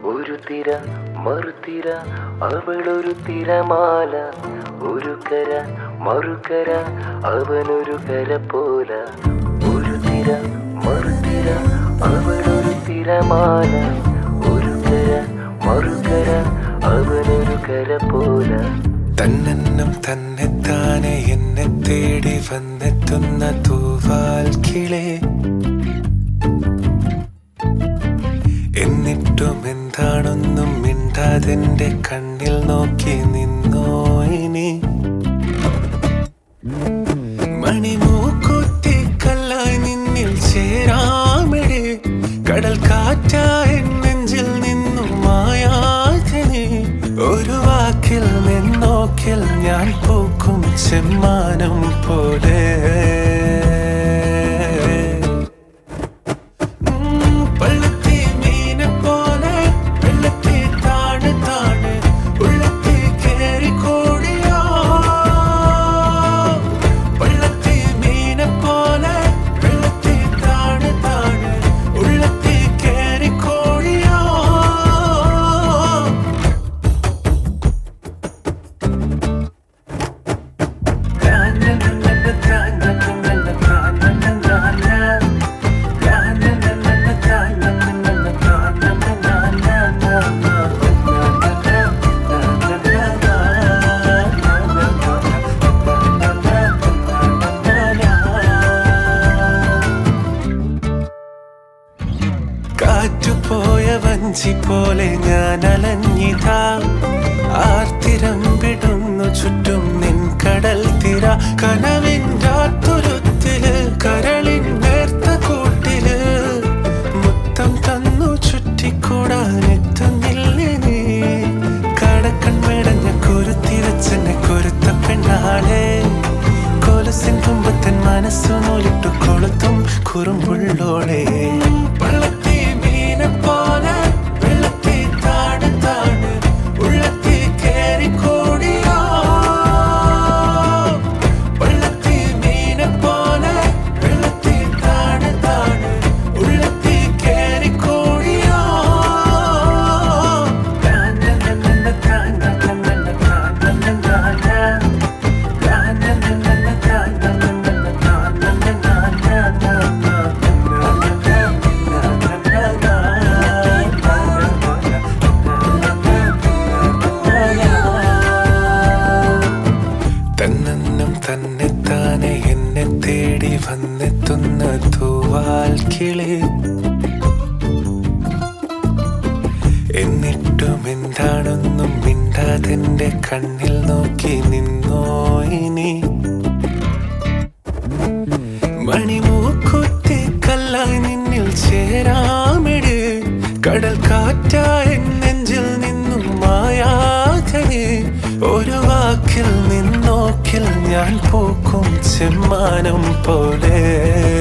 ഒരു തിര മറുതിര അവളൊരു തിരമാല ഒരു കര മറുകര അവനൊരു കര പോല ഒരു തിര മറുതിര അവളൊരു തിരമാല ഒരു കര മറുകര അവനൊരു കര പോല തന്നെന്നും തന്നെത്താനെ എന്നെ തേടി വന്നെത്തുന്ന തൂവാൽ കിളേ എന്നിട്ടും എന്താണൊന്നും മിണ്ടാതെന്റെ കണ്ണിൽ നോക്കി നിന്നോ ഇനി മണിമൂക്കുത്തി കല്ലായി നിന്നിൽ ചേരാമിടെ കടൽ കാറ്റായി നെഞ്ചിൽ നിന്നും മായാതെ നീ ഒരു വാക്കിൽ നിന്നോക്കിൽ ഞാൻ പൂക്കും ചെമ്മാനം പോലെ ഉം, പള്ളത്തി മീനെ പോലെ വെള്ളത്തി താണ് താണ് ഉള്ളത്തി കേറി കൂടിയോ പള്ളത്തി മീനെ പോലെ വെള്ളത്തി താണ് താണ് ഉള്ളത്തി കേറി കൂടിയോ കാറ്റുപോയ വഞ്ചി പോലെ ഞാൻ അലഞ്ഞിതാ ആർത്തിരം വിടുന്നു ചുറ്റും നിൻ കടൽ തിര കനവിൻ്റാത്തുരുത്തില് കരളിൻ നേർത്ത കൂട്ടില് മുത്തം തന്നു ചുറ്റിക്കൂടാൻ എത്തുന്നില്ലേ നീ കടക്കൺ മെടഞ്ഞ കുരുത്തി വെച്ചെന്നെ കുരുത്ത പെണ്ണാളെ കൊലസിൻ തുമ്പത്തൻ മനസ്സു നൂലിട്ടു കൊളുത്തും കുറുമ്പുള്ളോളെ പള്ളത്തി മീനെ പോലെ വെള്ളത്തി താണ് താണ് ഉള്ളത്തി കേറി കൂടിയോ പള്ളത്തി മീനെ പോലെ വെള്ളത്തി താണ് താണ് ഉള്ളത്തി കേറി കൂടിയോ തന്നെന്നും തന്നെത്താനെ എന്നെ തേടി വന്നെത്തുന്ന തൂവാൽ കിളി എന്നിട്ടും എന്താണെന്നും മിണ്ടാതെന്റെ കണ്ണിൽ നോക്കി നിന്നോ ഇനി മണിമൂക്കുത്തി കല്ലായി നിന്നിൽ ചേരാമിട് കടൽ കാറ്റായി നെഞ്ചിൽ നിന്നും മായാതെ നീ. ഒരു വാക്കിൽ നിന്നോക്കിൽ ഞാൻ പൂക്കും ചെമ്മാനം പോലെ